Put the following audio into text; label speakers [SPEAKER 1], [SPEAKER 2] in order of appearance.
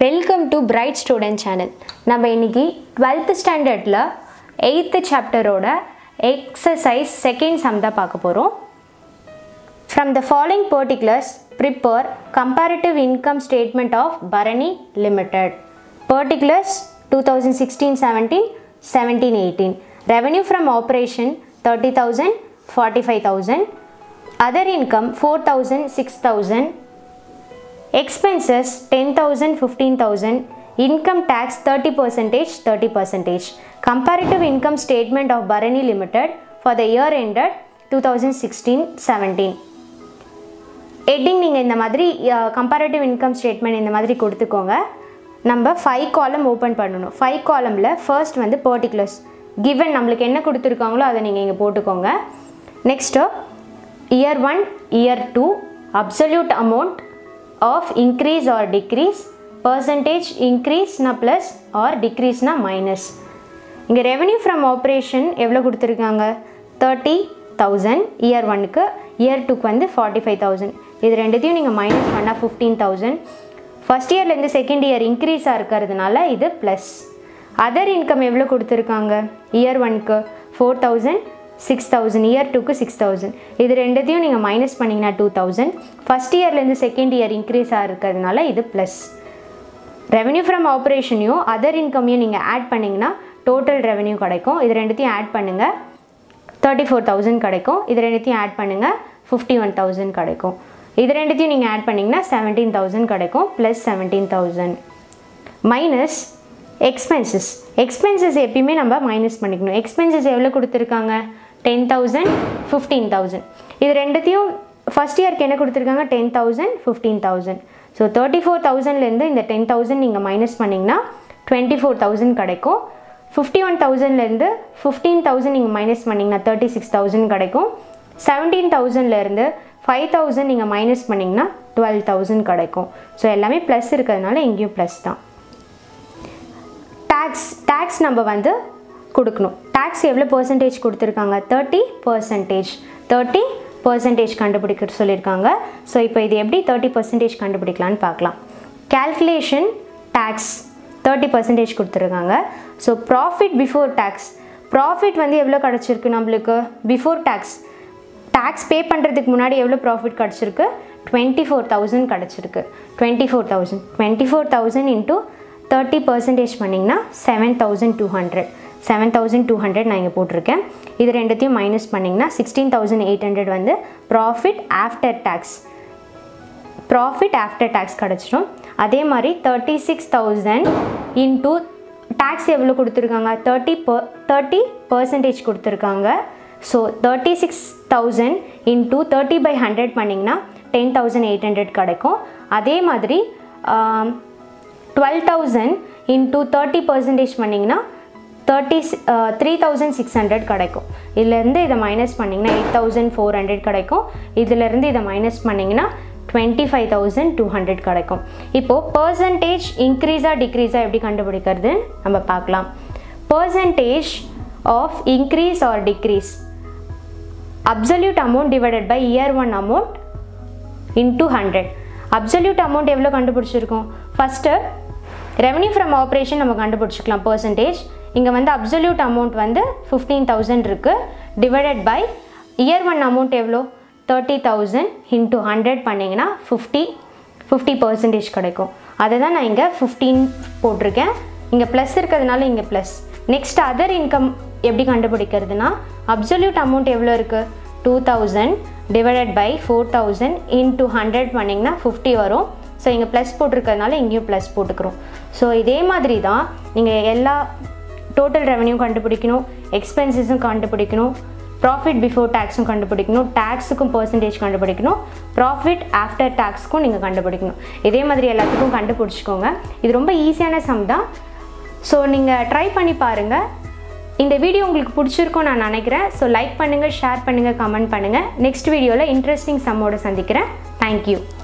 [SPEAKER 1] welcome to bright student channel நம்ம இன்னைக்கு twelfth ஸ்டாண்டர்டில் எயித்து சாப்டரோட எக்ஸசைஸ் செகண்ட் சம் தான் பார்க்க போகிறோம் from the following particulars prepare comparative income statement of Bharani limited particulars two thousand sixteen seventeen seventeen eighteen revenue from operation thirty thousand forty five thousand other income four thousand six thousand expenses 10000 15000 income tax 30 percentage 30 percentage comparative income statement of Barani limited for the year ended 2016 17 heading நீங்கள் இந்த மாதிரி comparative income statement இந்த மாதிரி கொடுத்துக்கோங்க நம்ம five column open பண்ணணும் five காலமில் first வந்து பர்டிகுலர்ஸ் கிவன் நம்மளுக்கு என்ன கொடுத்துருக்காங்களோ அதை நீங்கள் இங்கே போட்டுக்கோங்க next year one year two absolute amount of increase or decrease percentage இன்க்ரீஸ்னா ப்ளஸ் ஆர் டிக்ரீஸ்னா மைனஸ் இங்கே ரெவென்யூ ஃப்ரம் ஆப்ரேஷன் எவ்வளோ கொடுத்துருக்காங்க தேர்ட்டி தௌசண்ட் இயர் ஒனுக்கு இயர் டூக்கு வந்து ஃபார்ட்டி ஃபைவ் தௌசண்ட் இது ரெண்டுத்தையும் நீங்கள் மைனஸ் பண்ணால் ஃபிஃப்டீன் தௌசண்ட் ஃபஸ்ட் இயர்லேருந்து செகண்ட் இயர் இன்க்ரீஸாக இருக்கிறதுனால இது ப்ளஸ் அதர் இன்கம் எவ்வளோ கொடுத்துருக்காங்க இயர் ஒனுக்கு four thousand six thousand year டூக்கு சிக்ஸ் தௌசண்ட் இது ரெண்டுத்தையும் நீங்கள் மைனஸ் பண்ணிங்கன்னா டூ தௌசண்ட் ஃபஸ்ட் இயர்லேருந்து செகண்ட் இயர் இன்க்ரீஸாக இருக்கிறதுனால இது ப்ளஸ் ரெவென்யூ ஃப்ரம் ஆப்ரேஷனையும் அதர் இன்கமையும் நீங்கள் ஆட் பண்ணிங்கன்னா டோட்டல் ரெவென்யூ கிடைக்கும் இது ரெண்டுத்தையும் ஆட் பண்ணுங்கள் தேர்ட்டி ஃபோர் தௌசண்ட் கிடைக்கும் இது ரெண்டுத்தையும் ஆட் பண்ணுங்கள் ஃபிஃப்டி ஒன் தௌசண்ட் கிடைக்கும் இது ரெண்டுத்தையும் நீங்கள் ஆட் பண்ணிங்கன்னா செவன்டீன் தௌசண்ட் கிடைக்கும் plus seventeen thousand minus expenses expenses எப்பயுமே நம்ம மைனஸ் பண்ணிக்கணும் எக்ஸ்பென்சஸ் எவ்வளோ கொடுத்துருக்காங்க டென் தௌசண்ட் ஃபிஃப்டீன் தௌசண்ட் இது ரெண்டுத்தையும் ஃபஸ்ட் இயர்க்கு என்ன கொடுத்துருக்காங்க ten thousand fifteen thousand so thirty four தௌசண்ட்லேருந்து இந்த டென் தௌசண்ட் நீங்கள் மைனஸ் பண்ணிங்கன்னா டுவெண்ட்டி ஃபோர் தௌசண்ட் கிடைக்கும் ஃபிஃப்டி ஒன் தௌசண்ட்லேருந்து ஃபிஃப்டீன் தௌசண்ட் நீங்கள் மைனஸ் பண்ணிங்கன்னா தேர்ட்டி சிக்ஸ் தௌசண்ட் கிடைக்கும் செவன்டீன் தௌசண்ட்லேருந்து ஃபைவ் தௌசண்ட் நீங்கள் மைனஸ் பண்ணிங்கன்னா டுவெல் தௌசண்ட் கிடைக்கும் ஸோ எல்லாமே ப்ளஸ் இருக்கிறதுனால இங்கேயும் ப்ளஸ் தான் டேக்ஸ் டேக்ஸ் நம்ம வந்து கொடுக்கணும் டேக்ஸ் எவ்வளோ பர்சன்டேஜ் கொடுத்துருக்காங்க தேர்ட்டி பர்சன்டேஜ் தேர்ட்டி பர்சன்டேஜ் கண்டுபிடிக்க சொல்லியிருக்காங்க ஸோ இப்போ இது எப்படி தேர்ட்டி பர்சன்டேஜ் கண்டுபிடிக்கலான்னு பார்க்கலாம் கேல்குலேஷன் டேக்ஸ் தேர்ட்டி பர்சன்டேஜ் கொடுத்துருக்காங்க so profit before tax profit வந்து எவ்வளோ கிடச்சிருக்கு நம்மளுக்கு பிஃபோர் டேக்ஸ் டேக்ஸ் பே பண்ணுறதுக்கு முன்னாடி எவ்வளோ ப்ராஃபிட் கிடச்சிருக்கு டுவெண்ட்டி ஃபோர் தௌசண்ட் கிடச்சிருக்கு twenty four thousand twenty four thousand into thirty percentage பண்ணிங்கன்னா seven thousand two hundred seven thousand two hundred நான் இங்கே போட்டிருக்கேன் இது ரெண்டுத்தையும் மைனஸ் பண்ணிங்கன்னா சிக்ஸ்டீன் தௌசண்ட் எயிட் ஹண்ட்ரட் வந்து profit after tax profit after tax கிடச்சிரும் அதே மாதிரி thirty six thousand into tax எவ்வளோ கொடுத்துருக்காங்க தேர்ட்டி பர் தேர்ட்டி பர்சன்டேஜ் கொடுத்துருக்காங்க so thirty six thousand into thirty by hundred பண்ணிங்கன்னா டென் தௌசண்ட் எயிட் ஹண்ட்ரட் கிடைக்கும் அதே மாதிரி twelve thousand into thirty percentage பண்ணிங்கன்னா thirty three thousand six hundred கிடைக்கும் இதுலேருந்து இதை மைனஸ் பண்ணிங்கன்னா எயிட் தௌசண்ட் ஃபோர் ஹண்ட்ரட் கிடைக்கும் இதிலேருந்து இதை மைனஸ் பண்ணிங்கன்னா twenty five thousand two hundred கிடைக்கும் இப்போது பர்சன்டேஜ் இன்க்ரீஸாக டிக்ரீஸாக எப்படி கண்டுபிடிக்கிறது நம்ம பார்க்கலாம் percentage of increase or decrease absolute amount divided by year one amount into hundred absolute amount எவ்வளோ கண்டுபிடிச்சிருக்கோம் ஃபஸ்ட்டு ரெவன்யூ ஃப்ரம் ஆப்ரேஷன் நம்ம கண்டுபிடிச்சிக்கலாம் பர்சன்டேஜ் இங்கே வந்து அப்சல்யூட் அமௌண்ட் வந்து ஃபிஃப்டீன் தௌசண்ட் இருக்குது divided by year one amount எவ்வளோ தேர்ட்டி தௌசண்ட் இன்ட்டு ஹண்ட்ரட் பண்ணிங்கன்னா fifty fifty percentage கிடைக்கும் அதை தான் நான் இங்கே ஃபிஃப்டீன் போட்டிருக்கேன் இங்கே ப்ளஸ் இருக்கிறதுனால இங்கே ப்ளஸ் நெக்ஸ்ட் அதர் இன்கம் எப்படி கண்டுபிடிக்கிறதுனா அப்சல்யூட் அமௌண்ட் எவ்வளோ இருக்குது two thousand divided by four thousand into hundred பண்ணிங்கன்னா ஃபிஃப்டி வரும் ஸோ இங்கே ப்ளஸ் போட்டிருக்கிறதுனால இங்கேயும் ப்ளஸ் போட்டுக்கிறோம் ஸோ இதே மாதிரி தான் நீங்கள் எல்லா டோட்டல் ரெவன்யூ கண்டுபிடிக்கணும் எக்ஸ்பென்சஸும் கண்டுபிடிக்கணும் ப்ராஃபிட் பிஃபோர் டேக்ஸும் கண்டுபிடிக்கணும் டேக்ஸுக்கும் பர்சன்டேஜ் கண்டுபிடிக்கணும் ப்ராஃபிட் ஆஃப்டர் டேக்ஸ்க்கும் நீங்கள் கண்டுபிடிக்கணும் இதே மாதிரி எல்லாத்துக்கும் கண்டுபிடிச்சிக்கோங்க இது ரொம்ப ஈஸியான சம் தான் ஸோ நீங்கள் ட்ரை பண்ணி பாருங்கள் இந்த வீடியோ உங்களுக்கு பிடிச்சிருக்கும் நான் நினைக்கிறேன் ஸோ லைக் பண்ணுங்கள் ஷேர் பண்ணுங்கள் கமெண்ட் பண்ணுங்கள் நெக்ஸ்ட் வீடியோவில் இன்ட்ரெஸ்டிங் சம்மோட சந்திக்கிறேன் தேங்க்யூ